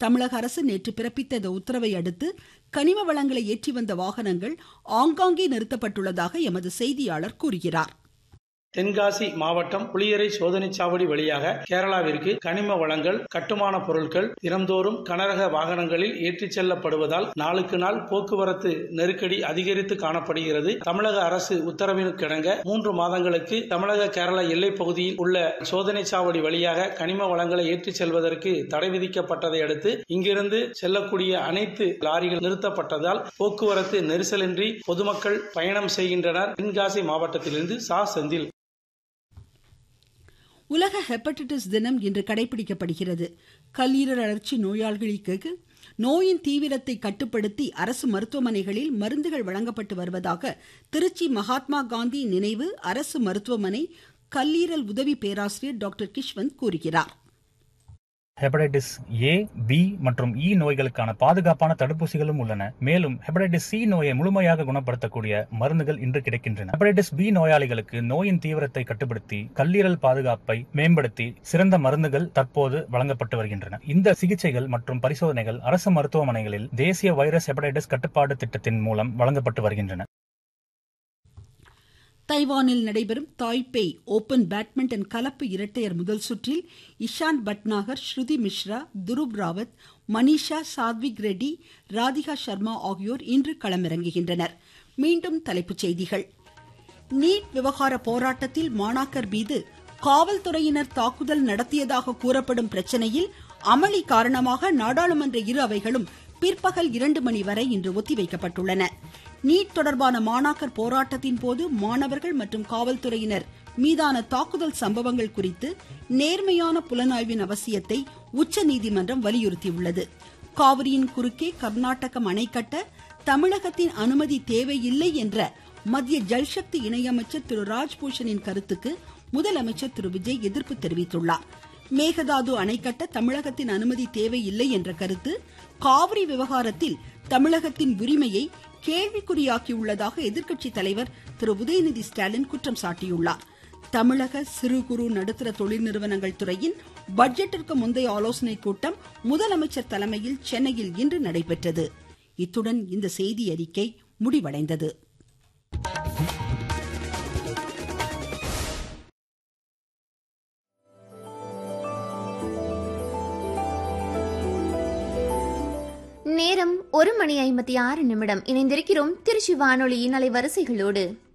தமிழக அரசு நேற்று பிறப்பித்த இந்த உத்தரவை அடுத்து கனிம வளங்களை ஏற்றி வந்த வாகனங்கள் ஆங்காங்கே நிறுத்தப்பட்டுள்ளதாக எமது செய்தியாளர் கூறுகிறார் தென்காசி மாவட்டம் புளியரை சோதனைச் சாவடி வழியாக கேரளாவிற்கு கனிம வளங்கள் கட்டுமான பொருட்கள் தினந்தோறும் கனரக வாகனங்களில் ஏற்றிச் செல்லப்படுவதால் நாளுக்கு நாள் போக்குவரத்து நெருக்கடி அதிகரித்து காணப்படுகிறது தமிழக அரசு உத்தரவினுக்கிணங்க மூன்று மாதங்களுக்கு தமிழக கேரள எல்லைப் பகுதியில் உள்ள சோதனைச் சாவடி வழியாக கனிம வளங்களை ஏற்றிச் செல்வதற்கு தடை விதிக்கப்பட்டதை அடுத்து இங்கிருந்து செல்லக்கூடிய அனைத்து லாரிகள் நிறுத்தப்பட்டதால் போக்குவரத்து நெரிசலின்றி பொதுமக்கள் பயணம் செய்கின்றனர் தென்காசி மாவட்டத்திலிருந்து சா செந்தில் உலக ஹெப்படைட்டிஸ் தினம் இன்று கடைபிடிக்கப்படுகிறது கல்லீரல் அழற்சி நோயாளிகளுக்கு நோயின் தீவிரத்தை கட்டுப்படுத்தி அரசு மருத்துவமனைகளில் மருந்துகள் வழங்கப்பட்டு வருவதாக திருச்சி மகாத்மா காந்தி நினைவு அரசு மருத்துவமனை கல்லீரல் உதவி பேராசிரியர் டாக்டர் கிஷ்வந்த் கூறுகிறார் ஹெபடைட்டிஸ் ஏ பி மற்றும் இ நோய்களுக்கான பாதுகாப்பான தடுப்பூசிகளும் உள்ளன மேலும் ஹெபடைட்டிஸ் சி நோயை முழுமையாக குணப்படுத்தக்கூடிய மருந்துகள் இன்று கிடைக்கின்றன ஹெபடைட்டிஸ் பி நோயாளிகளுக்கு நோயின் தீவிரத்தை கட்டுப்படுத்தி கல்லீரல் பாதுகாப்பை மேம்படுத்தி சிறந்த மருந்துகள் தற்போது வழங்கப்பட்டு வருகின்றன இந்த சிகிச்சைகள் மற்றும் பரிசோதனைகள் அரசு மருத்துவமனைகளில் தேசிய வைரஸ் ஹெபடைட்டிஸ் கட்டுப்பாடு திட்டத்தின் மூலம் வழங்கப்பட்டு வருகின்றன தைவானில் நடைபெறும் தாய்பேய் ஓபன் பேட்மிண்டன் கலப்பு இரட்டையர் முதல் சுற்றில் இஷான் பட்நாகர் ஸ்ருதி மிஸ்ரா துருப் ராவத் மனிஷா சாத்விக் ரெட்டி ராதிகா சர்மா ஆகியோர் இன்று களமிறங்குகின்றனர் மீண்டும் தலைப்புச் செய்திகள் நீட் விவகார போராட்டத்தில் மாணாக்கர் மீது காவல்துறையினர் தாக்குதல் நடத்தியதாக கூறப்படும் பிரச்சனையில் அமளி காரணமாக நாடாளுமன்ற இரு அவைகளும் பிற்பகல் இரண்டு மணி வரை இன்று ஒத்திவைக்கப்பட்டுள்ளன நீட் தொடர்பான மாணாக்கர் போராட்டத்தின் போது மாணவர்கள் மற்றும் காவல்துறையினர் மீதான தாக்குதல் சம்பவங்கள் குறித்து நேர்மையான புலனாய்வின் அவசியத்தை உச்சநீதிமன்றம் வலியுறுத்தியுள்ளது காவிரியின் குறுக்கே கர்நாடகம் அணை கட்ட தமிழகத்தின் அனுமதி தேவையில்லை என்ற மத்திய ஜல்சக்தி இணையமைச்சர் திரு ராஜ்பூஷனின் கருத்துக்கு முதலமைச்சர் திரு விஜய் எதிர்ப்பு தெரிவித்துள்ளார் மேகதாது அணை கட்ட தமிழகத்தின் அனுமதி தேவையில்லை என்ற கருத்து காவிரி விவகாரத்தில் தமிழகத்தின் உரிமையை கேள்விக்குறியாக்கியுள்ளதாக எதிர்க்கட்சி தலைவர் திரு உதயநிதி ஸ்டாலின் குற்றம் சாட்டியுள்ளார் தமிழக சிறு குறு நடுத்தர தொழில் நிறுவனங்கள் துறையின் பட்ஜெட்டிற்கு முந்தைய ஆலோசனைக் கூட்டம் முதலமைச்சர் தலைமையில் சென்னையில் இன்று நடைபெற்றது இத்துடன் இந்த செய்தி அறிக்கை முடிவடைந்தது நேரம் ஒரு மணி ஐம்பத்தி ஆறு நிமிடம் இணைந்திருக்கிறோம் திருச்சி வானொலியின் அலைவரிசைகளோடு